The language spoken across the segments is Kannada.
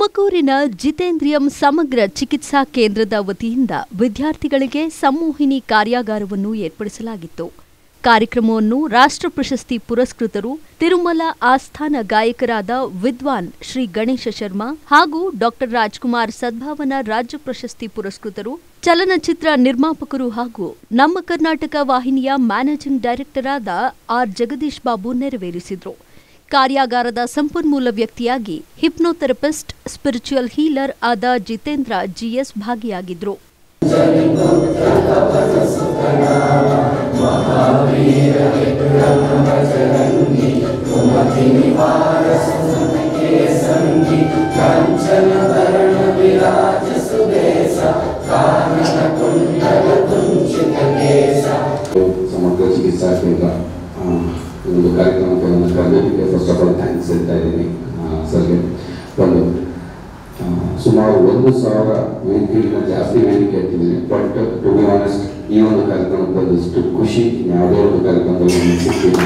ತುಮಕೂರಿನ ಜಿತೇಂದ್ರಿಯಂ ಸಮಗ್ರ ಚಿಕಿತ್ಸಾ ಕೇಂದ್ರದ ವತಿಯಿಂದ ವಿದ್ಯಾರ್ಥಿಗಳಿಗೆ ಸಂಮೋಹಿನಿ ಕಾರ್ಯಾಗಾರವನ್ನು ಏರ್ಪಡಿಸಲಾಗಿತ್ತು ಕಾರ್ಯಕ್ರಮವನ್ನು ರಾಷ್ಟ್ರ ಪ್ರಶಸ್ತಿ ಪುರಸ್ಕೃತರು ತಿರುಮಲ ಆಸ್ಥಾನ ಗಾಯಕರಾದ ವಿದ್ವಾನ್ ಶ್ರೀ ಗಣೇಶ ಶರ್ಮಾ ಹಾಗೂ ಡಾಕ್ಟರ್ ರಾಜ್ಕುಮಾರ್ ಸದ್ಭಾವನಾ ರಾಜ್ಯ ಪ್ರಶಸ್ತಿ ಪುರಸ್ಕೃತರು ಚಲನಚಿತ್ರ ನಿರ್ಮಾಪಕರು ಹಾಗೂ ನಮ್ಮ ಕರ್ನಾಟಕ ವಾಹಿನಿಯ ಮ್ಯಾನೇಜಿಂಗ್ ಡೈರೆಕ್ಟರ್ ಆದ ಆರ್ ಜಗದೀಶ್ ಬಾಬು ನೆರವೇರಿಸಿದರು ಕಾರ್ಯಾಗಾರದ ಸಂಪನ್ಮೂಲ ವ್ಯಕ್ತಿಯಾಗಿ ಹಿಪ್ನೋಥೆರಪಿಸ್ಟ್ ಸ್ಪಿರಿಚುವಲ್ ಹೀಲರ್ ಆದ ಜಿತೇಂದ್ರ ಜಿಎಸ್ ಭಾಗಿಯಾಗಿದ್ರು ಸಮಗ್ರ ಚಿಕಿತ್ಸಾ ಕೇಂದ್ರ ಆ, ಒಂದು ಕಾರ್ಯಕ್ರಮಕ್ಕೆ ನನ್ನ ಕರೆದಿದ್ದಕ್ಕೆ ಫಸ್ಟ್ ಆಫ್ ಆಲ್ ಥ್ಯಾಂಕ್ಸ್ ಹೇಳ್ತಾ ಇದ್ದೀನಿ ಸರ್ಗೆ ಒಂದು ಆ, ಸುಮಾರು ಒಂದು ಸಾವಿರ ವೇದಿಕೆಗಿಂತ ಜಾಸ್ತಿ ವೇದಿಕೆ ಇರ್ತಿದ್ದೀನಿ ಬಟ್ ಟು ಬಿ ಆನೆಸ್ಟ್ ಈ ಒಂದು ಕಾರ್ಯಕ್ರಮಕ್ಕೆ ಬಂದಷ್ಟು ಖುಷಿ ಯಾವುದೇ ಒಂದು ಕಾರ್ಯಕ್ರಮದಲ್ಲಿ ನನಗೆ ಸಿಕ್ಕಿಲ್ಲ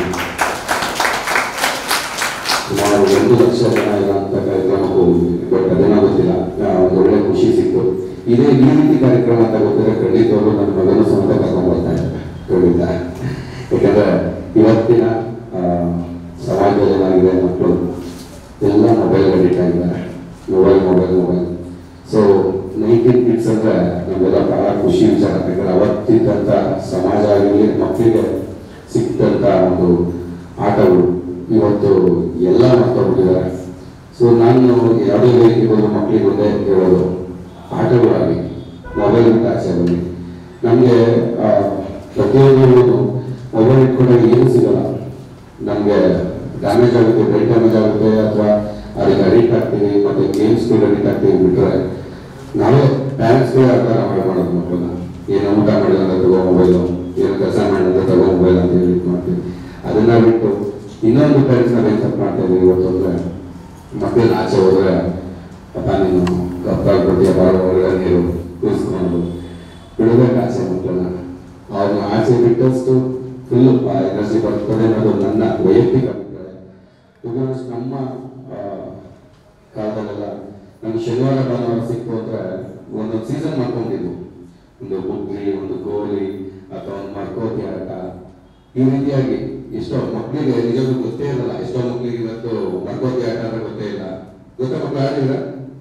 ಸುಮಾರು ಒಂದು ಲಕ್ಷ ಜನ ಇರುವಂತ ಕಾರ್ಯಕ್ರಮಕ್ಕೆ ಹೋಗಿದ್ವಿ ಬಟ್ ಅದೇನೋ ಗೊತ್ತಿಲ್ಲ ಆ, ಒಂದು ಒಳ್ಳೆ ಖುಷಿ ಸಿಕ್ತು ಇದೇ ಈ ರೀತಿ ಕಾರ್ಯಕ್ರಮ ಅಂತ ಗೊತ್ತಿದ್ರೆ ಖಂಡಿತವಾಗ್ಲೂ ನನ್ನ ಮಗನ ಸಮೇತ ಕರ್ಕೊಂಡು ಬರ್ತಾ ಇದ್ದಾರೆ ಖಂಡಿತ ಯಾಕಂದ್ರೆ ಇವತ್ತಿನ ಆ, ಸಮಾಜದಲ್ಲಿ ಏನಾಗಿದೆ ಮಕ್ಕಳು ಎಲ್ಲ ಮೊಬೈಲ್ ಅಡಿಕ್ಟ್ ಆಗಿದ್ದಾರೆ mobile mobile mobile so nineteen kids ಅಂದ್ರೆ ನಮಗೆಲ್ಲ ಬಹಳ ಖುಷಿ ವಿಚಾರ ಯಾಕಂದ್ರೆ ಅವತ್ತಿದ್ದಂತ ಸಮಾಜ ಆಗಲಿ ಮಕ್ಕಳಿಗೆ ಸಿಕ್ತಂತ ಒಂದು ಆಟಗಳು ಇವತ್ತು ಎಲ್ಲ ಮರ್ತೋಗ್ಬಿಟ್ಟಿದ್ದಾರೆ ಸೊ ನಾನು ಯಾವುದೇ ವೇದಿಕೆ ಹೋದ್ರು ಮಕ್ಕಳಿಗೆ ಒಂದೇ ಹೇಳೋದು ಆಟಗಳಾಗಿ ಮೊಬೈಲ್ ಅಂತ ಆಚೆ ಬನ್ನಿ ನಮಗೆ ಪ್ರತಿಯೊಂದು ಮೊಬೈಲ್ ಇಟ್ಕೊಂಡಾಗ ಏನು ಸಿಗಲ್ಲ ನಮಗೆ ಡ್ಯಾಮೇಜ್ ಆಗುತ್ತೆ ಬ್ರೈನ್ ಡ್ಯಾಮೇಜ್ ಆಗುತ್ತೆ ಅಥವಾ ಅದಕ್ಕೆ ಅಡಿಕ್ಟ್ ಆಗ್ತೀವಿ ಮತ್ತೆ ಗೇಮ್ಸ್ಗಳು ಅಡಿಕ್ಟ್ ಆಗ್ತೀವಿ ಬಿಟ್ರೆ ನಾವೇ ಪ್ಯಾರೆಂಟ್ಸ್ಗಳೇ ಆ ಥರ ಹಾಳು ಮಾಡೋದು ಮಕ್ಕಳನ್ನ ಏನು ಊಟ ಮಾಡಿಲ್ಲ ಅಂದ್ರೆ ತಗೋ ಮೊಬೈಲು ಏನು ಕೆಲಸ ಮಾಡಿದ್ರೆ ತಗೋ ಮೊಬೈಲ್ ಅಂತ ಹೇಳಿ ಇದ್ ಮಾಡ್ತೀವಿ ಅದನ್ನ ಬಿಟ್ಟು ಇನ್ನೊಂದು ಪ್ಯಾರೆಂಟ್ಸ್ ನಾವೇನು ತಪ್ಪು ಮಾಡ್ತಾ ಇದೀವಿ ಇವತ್ತು ಅಂದ್ರೆ ಮಕ್ಕಳನ್ನ ಆಚೆ ಹೋದ್ರೆ ಅಪ್ಪ ನೀನು ಕಪ್ಪಾಗ್ಬಿಟ್ಟಿಯ ಬಾಳ ಒಳ್ಳೆ ನೀರು ಕೂರಿಸ್ಕೊಂಡು ಬಿಡಬೇಕು ಆಚೆ ಮಕ್ಕಳನ್ನ ಅವ್ರನ್ನ ಆಚೆ ಬಿಟ್ಟಷ್ಟು ಫುಲ್ ಎನರ್ಜಿ ಬರ್ತದೆ ಅನ್ನೋದು ನನ್ನ ವೈಯಕ್ತಿಕ ಅಭಿಪ್ರಾಯ ಬಿಕಾಸ್ ನಮ್ಮ ಆ, ಕಾಲದಲ್ಲೆಲ್ಲ ನಮ್ಗೆ ಶನಿವಾರ ಭಾನುವಾರ ಸಿಕ್ತು ಅಂದ್ರೆ ಒಂದೊಂದು ಸೀಸನ್ ಮಾಡ್ಕೊಂಡಿದ್ವು ಒಂದು ಬುಗ್ರಿ ಒಂದು ಗೋಲಿ ಅಥವಾ ಒಂದು ಮರ್ಕೋತಿ ಆಟ ಈ ರೀತಿಯಾಗಿ ಎಷ್ಟೋ ಮಕ್ಕಳಿಗೆ ನಿಜವಾಗ್ಲೂ ಗೊತ್ತೇ ಇರಲ್ಲ ಎಷ್ಟೋ ಮಕ್ಕಳಿಗೆ ಇವತ್ತು ಮರ್ಕೋತಿ ಆಟ ಅಂದ್ರೆ ಗೊತ್ತೇ ಇಲ್ಲ ಗೊತ್ತಾ ಮಕ್ಕಳು ಆಡಿದ್ರ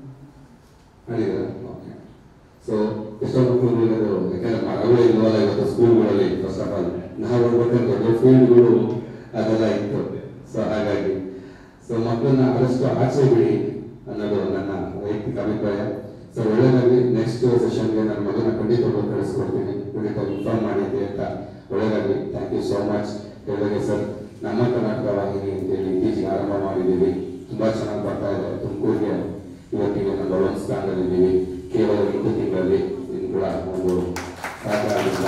ಆಡಿದ್ರ ಓಕೆ ಸೊ ಎಷ್ಟೋ ಮಕ್ಕಳು ಹೇಳೋದು ಯಾಕಂದ್ರೆ ಮರಗಳೇ ಇಲ್ವಲ್ಲ ಇವತ್ತು ಸ್ಕೂಲ್ಗಳಲ್ಲಿ ಫಸ್ಟ್ ಆಫ್ ಆಲ್ ನಾವು ನೋಡ್ಬೇಕಾದ್ರೆ ದೊಡ್ಡ ಫೀಲ್ಡ್ಗಳು ಅದೆಲ್ಲ ಇತ್ತು ಸೊ ಹಾಗಾಗಿ ಸೊ ಮಕ್ಕಳನ್ನ ಆದಷ್ಟು ಆಚೆ ಬಿಡಿ ಅನ್ನೋದು ನನ್ನ ವೈಯಕ್ತಿಕ ಅಭಿಪ್ರಾಯ ಸೊ ಒಳ್ಳೆದಾಗಿ ನೆಕ್ಸ್ಟ್ ಸೆಷನ್ಗೆ ನನ್ನ ಮಗನ ಖಂಡಿತವಾಗ್ಲೂ ಕಳಿಸ್ಕೊಡ್ತೀನಿ ಖಂಡಿತ ಇನ್ಫಾರ್ಮ್ ಮಾಡಿದ್ದೆ ಅಂತ ಒಳ್ಳೆದಾಗಿ ಥ್ಯಾಂಕ್ ಯು ಸೋ ಮಚ್ ಹೇಳಿದಾಗೆ ಸರ್ ನಮ್ಮ ಕರ್ನಾಟಕ ವಾಹಿನಿ ಅಂತೇಳಿ ಇತ್ತೀಚೆಗೆ ಆರಂಭ ಮಾಡಿದ್ದೀವಿ ತುಂಬಾ ಚೆನ್ನಾಗಿ ಬರ್ತಾ ಇದೆ ತುಮಕೂರಿಗೆ ಇವತ್ತಿಗೆ ನಂಬರ್ ಒನ್ ಸ್ಥಾನದಲ್ಲಿದ್ದೀವಿ ಕೇವಲ ಎಂಟು ತಿಂಗಳಲ್ಲಿ ಇದು ಕೂಡ ಒಂದು ಸಾಕಾಗಿಲ್ಲ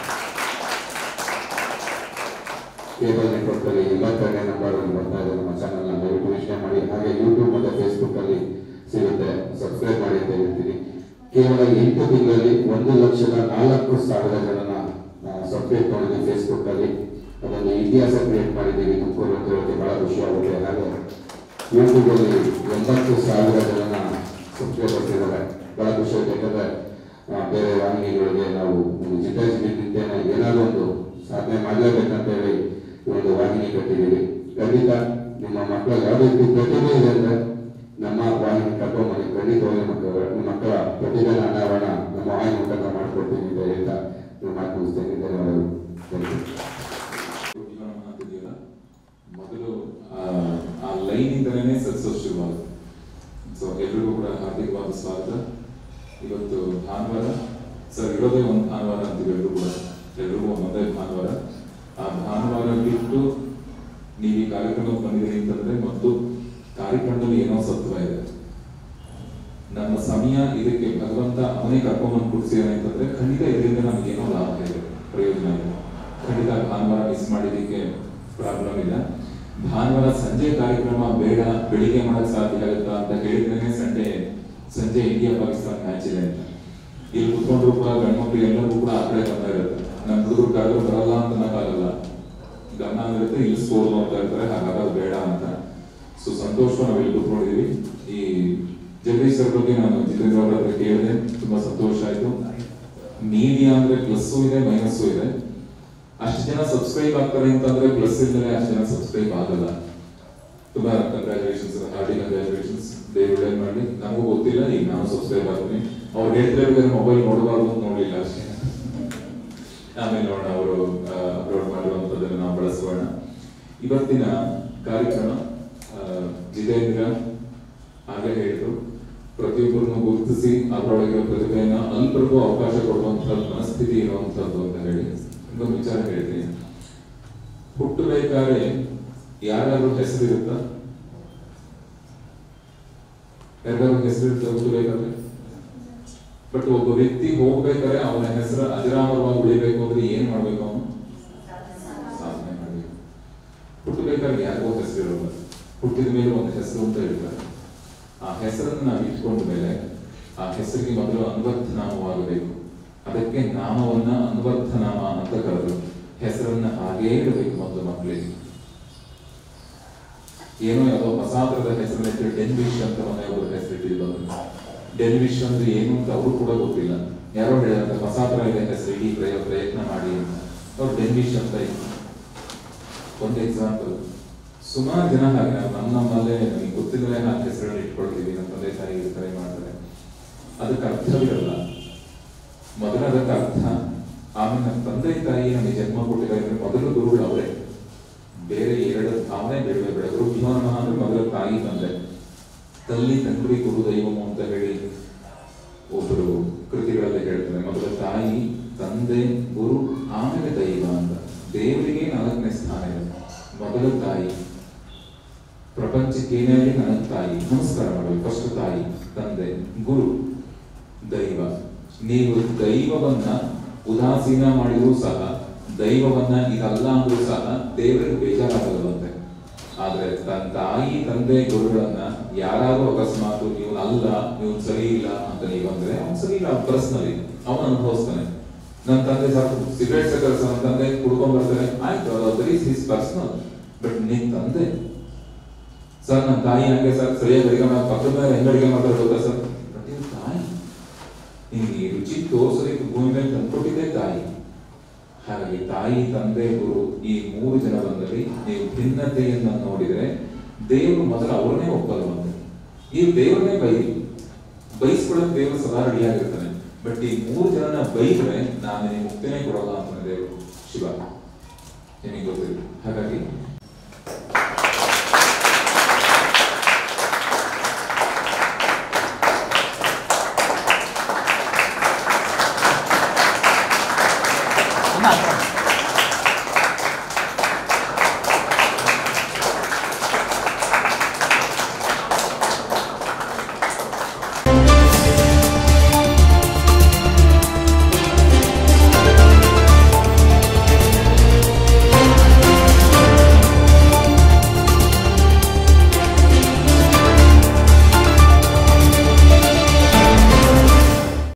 ಕೇಬಲ್ ನೆಟ್ವರ್ಕ್ ಅಲ್ಲಿ ಎಂಬತ್ತೆರಡನೇ ನಂಬರ್ ಅಲ್ಲಿ ಬರ್ತಾ ಇದೆ ನಮ್ಮ ಚಾನಲ್ ದಯವಿಟ್ಟು ವೀಕ್ಷಣೆ ಮಾಡಿ ಹಾಗೆ ಯೂಟ್ಯೂಬ್ ಮತ್ತೆ ಫೇಸ್ಬುಕ್ ಅಲ್ಲಿ ಸಿಗುತ್ತೆ ಸಬ್ಸ್ಕ್ರೈಬ್ ಮಾಡಿ ಅಂತ ಹೇಳ್ತೀನಿ ಕೇವಲ ಎಂಟು ತಿಂಗಳಲ್ಲಿ ಒಂದು ಲಕ್ಷದ ನಾಲ್ಕು ಸಾವಿರ ಜನನ ಸಬ್ಸ್ಕ್ರೈಬ್ ಮಾಡಿದ್ವಿ ಫೇಸ್ಬುಕ್ ಅಲ್ಲಿ ಅದೊಂದು ಇತಿಹಾಸ ಕ್ರಿಯೇಟ್ ಮಾಡಿದ್ದೀವಿ ತುಮಕೂರು ಅಂತ ಹೇಳೋಕೆ ಬಹಳ ಖುಷಿ ಆಗುತ್ತೆ ಹಾಗೆ ಯೂಟ್ಯೂಬ್ ಅಲ್ಲಿ ಎಂಬತ್ತು ಸಾವಿರ ಜನನ ಸಬ್ಸ್ಕ್ರೈಬರ್ಸ್ ಇದ್ದಾರೆ ಬಹಳ ಖುಷಿ ಆಗುತ್ತೆ ಯಾಕಂದ್ರೆ ಆ, ಬೇರೆ ವಾಹಿನಿಗಳಿಗೆ ನಾವು ಒಂದು ಜಿದ್ದಾಜಿದ್ದೇನೆ ಏನಾದ್ರು ಒಂದು ಸಾಧನೆ ಮಾಡಲೇಬೇಕಂತ ಹೇಳಿ ಈ ಒಂದು ವಾಹಿನಿ ಕಟ್ಟಿದ್ದೀವಿ ಖಂಡಿತ ನಿಮ್ಮ ಮಕ್ಕಳ ಯಾವುದೇ ರೀತಿ ಪ್ರತಿಭೆ ಇದೆ ಅಂದ್ರೆ ನಮ್ಮ ವಾಹಿನಿ ಕರ್ಕೊಂಡ್ಬನ್ನಿ ಖಂಡಿತವಾಗಿ ಮಕ್ಕಳ ನಿಮ್ಮ ಮಕ್ಕಳ ಪ್ರತಿಭೆನ ಅನಾವರಣ ನಮ್ಮ ವಾಹಿನಿ ಮುಖಾಂತರ ಮಾಡ್ಕೊಡ್ತೀನಿ ಅಂತ ಹೇಳ್ತಾ ನಾನು ಮಾತು ಮುಗಿಸ್ತೇನೆ ಧನ್ಯವಾದಗಳು ಥ್ಯಾಂಕ್ ಯು ಜೀವನ ಮಾಡ್ತಿದ್ದೀವಲ್ಲ, ಮೊದಲು ಆ- ಆ ಲೈನ್ ಇಂದಲೇ ಸಕ್ಸಸ್ ಶುರುವಾಗುತ್ತೆ ಸೊ ಎಲ್ರಿಗೂ ಕೂಡ ಹಾರ್ದಿಕವಾದ ಸ್ವಾಗತ ಇವತ್ತು ಭಾನುವಾರ ಸರ್ ಇರೋದೇ ಒಂದು ಭಾನುವಾರ ಅಂತೀವಿ ಎಲ್ರು ಕೂಡ ಎಲ್ರಿಗೂ ಒಂದೇ ಭಾನುವಾರ ಆ ಭಾನುವಾರ ಬಿಟ್ಟು ನೀವು ಈ ಕಾರ್ಯಕ್ರಮಕ್ಕೆ ಬಂದಿದ್ದೀರಿ ಅಂತಂದ್ರೆ ಮತ್ತು ಕಾರ್ಯಕ್ರಮದಲ್ಲಿ ಏನೋ ಸತ್ವ ಇದೆ ನಮ್ಮ ಸಮಯ ಇದಕ್ಕೆ ಭಗವಂತ ಅವನೇ ಕರ್ಕೊಂಡ್ಬಂದು ಕೊಡ್ಸಿದಾನೆ ಅಂತಂದ್ರೆ ಖಂಡಿತ ಇದರಿಂದ ನಮ್ಗೆ ಏನೋ ಲಾಭ ಇದೆ ಪ್ರಯೋಜನ ಇದೆ ಖಂಡಿತ ಭಾನುವಾರ ಮಿಸ್ ಮಾಡಿದ್ದಕ್ಕೆ ಪ್ರಾಬ್ಲಮ್ ಇಲ್ಲ ಭಾನುವಾರ ಸಂಜೆ ಕಾರ್ಯಕ್ರಮ ಬೇಡ ಬೆಳಿಗ್ಗೆ ಮಾಡಕ್ ಸಾಧ್ಯ ಆಗುತ್ತಾ ಅಂತ ಕೇಳಿದ್ರೆ ಸಂಡೆ ಸಂಜೆ ಇಂಡಿಯಾ ಪಾಕಿಸ್ತಾನ ಮ್ಯಾಚ್ ಇದೆ ಅಂತ ಇಲ್ಲಿ ಕುತ್ಕೊಂಡ್ರು ಕೂಡ ಗಂಡ್ಮಕ್ಳು ಎಲ್ಲರಿಗೂ ಕೂಡ ಆ ಕಡೆ ಗಮನ ಇರುತ್ತೆ ನಮ್ಮ ಹುಡುಗರು ಕಳೆದ್ರು ಬರಲ್ಲ ಅಂತ ಅನ್ನಕ್ಕಾಗಲ್ಲ ಗಮನ ಇರುತ್ತೆ ಇಲ್ಲಿ ಸ್ಕೋರ್ ನೋಡ್ತಾ ಇರ್ತಾರೆ ಹಾಗಾದ್ರೆ ಬೇಡ ಅಂತ ಸೊ ಸಂತೋಷ ನಾವು ಇಲ್ಲಿ ಕೂತ್ಕೊಂಡಿದೀವಿ ಈ ಜಗದೀಶ್ ಸರ್ ಬಗ್ಗೆ ನಾನು ಜಿತೇಂದ್ರ ಅವರ ಹತ್ರ ಕೇಳಿದೆ ತುಂಬಾ ಸಂತೋಷ ಆಯ್ತು ಮೀಡಿಯಾ ಅಂದ್ರೆ ಪ್ಲಸ್ಸು ಇದೆ ಮೈನಸ್ಸು ಇದೆ ಅಷ್ಟು ಜನ ಸಬ್ಸ್ಕ್ರೈಬ್ ಆಗ್ತಾರೆ ಅಂತಂದ್ರೆ ಪ್ಲಸ್ ಇದ್ದರೆ ಅಷ್ಟು ಜನ ಸಬ್ಸ್ಕ್ರೈಬ್ ಆಗಲ್ಲ ತುಂಬಾ ಕಂಗ್ರಾಚುಲೇಷನ್ಸ್ ಹಾರ್ಟಿ ಕಂಗ್ರಾಚುಲೇಷನ್ಸ್ ದೇವ್ರು ಒಳ್ಳೇದ್ ಮಾಡಿ ನಮಗೂ ಗೊತ್ತಿಲ್ಲ ಈಗ ನಾನು ಸಬ್ಸ್ಕ್ರೈಬ್ ಆಗ್ತೀನಿ ಅವ್ರು ಹೇಳ್ತಿರೋ ಮೊಬೈಲ್ ನೋಡಬಾರ್ದು ಅಂತ ನೋಡ್ಲಿಲ್ಲ ಅಷ್ಟೇ ಆಮೇಲೆ ನೋಡೋಣ ಅವರು ಅಪ್ಲೋಡ್ ಮಾಡಿರುವಂಥದ್ದನ್ನು ನಾವು ಬಳಸೋಣ ಇವತ್ತಿನ ಕಾರ್ಯಕ್ರಮ ಆ, ಜಿತೇಂದ್ರ ಆಗಲೇ ಹೇಳಿದ್ರು ಪ್ರತಿಯೊಬ್ಬರನ್ನು ಗುರುತಿಸಿ ಅದರೊಳಗಿರೋ ಪ್ರತಿಭೆಯನ್ನ ಅಲ್ಪರಿಗೂ ಅವಕಾಶ ಕೊಡುವಂತಹ ಮನಸ್ಥಿತಿ ಇರುವಂತಹದ್ದು ಅಂತ ಹೇಳಿ ಇನ್ನೊಂದು ವಿಚಾರ ಹೇಳ್ತೀನಿ ಹುಟ್ಟಬೇಕಾದ್ರೆ ಯಾರಾದ್ರೂ ಹೆಸರಿರುತ್ತಾ ಯಾರಿಗಾದ್ರೂ ಹೆಸರಿರುತ್ತಾ ಹುಟ್ಟಬೇಕಾದ್ರೆ ಬಟ್ ಒಬ್ಬ ವ್ಯಕ್ತಿ ಹೋಗ್ಬೇಕಾದ್ರೆ ಅವನ ಹೆಸರು ಅಜರಾಮರವಾಗಿ ಉಳಿಬೇಕು ಅಂದ್ರೆ ಏನ್ ಮಾಡ್ಬೇಕು ಅವನು ಸಾಧನೆ ಮಾಡಬೇಕು ಹುಟ್ಟಬೇಕಾದ್ರೆ ಯಾರಿಗೋ ಹೆಸರು ಇರೋಲ್ಲ ಹುಟ್ಟಿದ ಮೇಲೆ ಒಂದು ಹೆಸರು ಅಂತ ಹೇಳ್ತಾರೆ ಆ ಹೆಸರನ್ನು ನಾವು ಇಟ್ಕೊಂಡ ಮೇಲೆ ಆ ಹೆಸರಿಗೆ ಮೊದಲು ಅನ್ವರ್ಥನಾಮವಾಗಬೇಕು ಅದಕ್ಕೆ ನಾಮವನ್ನ ಅನ್ವರ್ಥನಾಮ ಅಂತ ಕರೆದ್ರು ಹೆಸರನ್ನ ಹಾಗೇ ಇಡಬೇಕು ಮೊದಲು ಮಕ್ಕಳಿಗೆ ಏನೋ ಯಾವುದೋ ಹೊಸಾದ್ರದ ಹೆಸರನ್ನ ಡೆನ್ವಿಶ್ ಅಂತ ಒಬ್ಬರು ಹೆಸರಿಟ್ಟಿದ್ರು ಡೆನ್ವಿಶ್ ಅಂದ್ರೆ ಏನು ಅಂತ ಅವರು ಕೂಡ ಗೊತ್ತಿಲ್ಲ ಯಾರೋ ಹೇಳಿದ್ರೆ ಹೊಸಾದ್ರ ಇದೆ ಹೆಸರು ಇಡೀ ಪ್ರಯ- ಪ್ರಯತ್ನ ಮಾಡಿ ಅಂತ ಅವ್ರು ಡೆನ್ವಿಶ್ ಅಂತ ಇತ್ತು ಒಂದು ಎಕ್ಸಾಂಪಲ್ ಸುಮಾರು ಜನ ಹಾಗೆ ನಾವು ನಮ್ಮ ನಮ್ಮಲ್ಲೇ ನಮಗೆ ಗೊತ್ತಿಲ್ಲದೆ ನಾವು ಹೆಸರುಗಳು ಇಟ್ಕೊಳ್ತೀವಿ ನಮ್ಮ ತಂದೆ ತಾಯಿ ಟ್ರೈ ಮಾಡ್ತಾರೆ ಅದಕ್ಕೆ ಅರ್ಥವಿರಲ್ಲ ಮೊದಲು ಅದಕ್ಕೆ ಅರ್ಥ ಆಮೇಲೆ ನಮ್ಮ ತಂದೆ ತಾಯಿ ನಮಗೆ ಜನ್ಮ ಕೊಟ್ಟಿದ್ದಾರೆ ಅಂದ್ರೆ ಮೊದಲು ಗುರುಗಳು ಅವರೇ ಬೇರೆ ಎರಡು ಭಾವನೆ ಬೇಡವೇ ಬೇಡ ಗುರು ಭೀಮ ನಮಃ ಅಂದ್ರೆ ಮೊದಲು ತಾಯಿ ತಂದೆ ತಲ್ಲಿ ತಂಡ್ರಿ ಗುರು ದೈವಮು ಅಂತ ಹೇಳಿ ಒಬ್ಬರು ಕೃತಿಗಳಲ್ಲಿ ಹೇಳ್ತಾರೆ ಮೊದಲು ತಾಯಿ ತಂದೆ ಗುರು ಆಮೇಲೆ ದೈವ ಅಂತ ದೇವರಿಗೆ ನಾಲ್ಕನೇ ಸ್ಥಾನ ಇದೆ ಮೊದಲು ತಾಯಿ ಪ್ರಪಂಚಕ್ಕೆ ಏನೇ ಆಗಲಿ ನನ್ನ ತಾಯಿ ನಮಸ್ಕಾರ ಮಾಡಬೇಕು ಫಸ್ಟ್ ತಾಯಿ ತಂದೆ ಗುರು ದೈವ ನೀವು ದೈವವನ್ನ ಉದಾಸೀನ ಮಾಡಿದ್ರು ಸಹ ದೈವವನ್ನ ಇದಲ್ಲ ಅಂದ್ರೂ ಸಹ ದೇವರಿಗೆ ಬೇಜಾರಾಗಲ್ಲವಂತೆ ಆದ್ರೆ ತನ್ನ ತಾಯಿ ತಂದೆ ಗುರುಗಳನ್ನ ಯಾರಾದ್ರೂ ಅಕಸ್ಮಾತ್ ಇವನ್ ಅಲ್ಲ ಇವನ್ ಸರಿ ಇಲ್ಲ ಅಂತ ನೀವು ಅಂದ್ರೆ ಅವ್ನು ಸರಿ ಇಲ್ಲ ಪರ್ಸನಲಿ ಅವನು ಅನುಭವಿಸ್ತಾನೆ ನನ್ನ ತಂದೆ ಸಾಕು ಸಿಗರೇಟ್ ಸಕರ್ಸ ನನ್ನ ತಂದೆ ಕುಡ್ಕೊಂಡ್ ಬರ್ತಾರೆ ಆಯ್ತು ಅದು ಇಸ್ ಹಿಸ್ ಪರ್ಸನಲ್ ಬಟ್ ನಿನ್ ತಂದೆ ಸರ್ ನನ್ನ ತಾಯಿ ಹಂಗೆ ಸರ್ ಸರಿಯಾಗಿ ಅಡಿಗೆ ಮಾಡಿ ಪಕ್ಕದ ಮೇಲೆ ಹೆಂಗ್ ಅಡಿಗೆ ಮಾಡ್ತಾರೆ ಗೊತ್ತಾ ಸರ್ ಪ್ರತಿಯೊಂದು ತಾಯಿ ನಿಮ್ಗೆ ಈ ರುಚಿ ತೋರ್ಸೋದಕ್ಕೆ ಭೂಮಿ ಮೇಲೆ ತಂದ್ಕೊಟ್ಟಿದ್ದೇ ತಾಯಿ ಹಾಗಾಗಿ ತಾಯಿ ತಂದೆ ಗುರು ಈ ಮೂರು ಜನ ಬಂದಲ್ಲಿ ನೀವು ಭಿನ್ನತೆಯನ್ನ ನೋಡಿದ್ರೆ ದೇವರು ಮೊದಲು ಅವ್ರನ್ನೇ ಒಪ್ಪಲ್ವಂತೆ ಈ ದೇವರನ್ನೇ ಬೈರಿ ಬೈಸ್ಕೊಳ್ಳೋಕೆ ದೇವರು ಸದಾ ರೆಡಿಯಾಗಿರ್ತಾನೆ ಬಟ್ ಈ ಮೂರು ಜನನ ಬೈದ್ರೆ ನಾನು ನಿಮಗೆ ಮುಕ್ತಿನೇ ಕೊಡಲ್ಲ ಅಂತಾನೆ ದೇವರು ಶಿವ ನಿಮಗೆ ಗೊತ್ತಿಲ್ಲ ಹಾಗಾಗಿ ಅಮ್ಮ